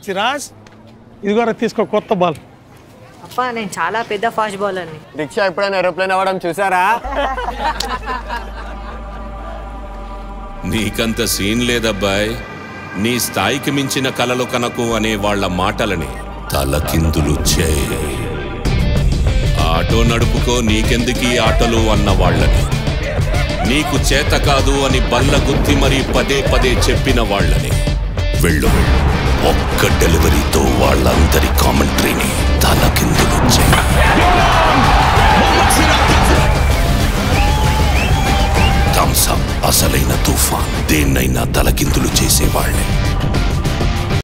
సిరాజ్ ఇదిగోరా తీసుకో కొత్త బాల్ అప్ప నేను చాలా పెద్ద ఫాస్ట్ బౌలర్ని రిక్షా ఎప్పుడైనా ఏరోప్లేన్ అవ్వడం చూసారా నీకంత సీన్ లేదబ్బాయ్ నీ స్థాయికి మించిన కలలు కనకు అనే వాళ్ళ మాటలని తలకిందులు చేయి ఆటో నడుపుకో నీకెందుకీ ఆటలు అన్న వాళ్ళని నీకు చేత కాదు అని బల్ల గుత్తి మరీ పదే పదే చెప్పిన వాళ్ళని వెళ్ళు ఒక్క డెలివరీతో వాళ్ళందరి కామెంటరీని తలకిందులు చేయి థమ్సప్ అసలైన తుఫాన్ దేన్నైనా తలకిందులు చేసేవాళ్ళే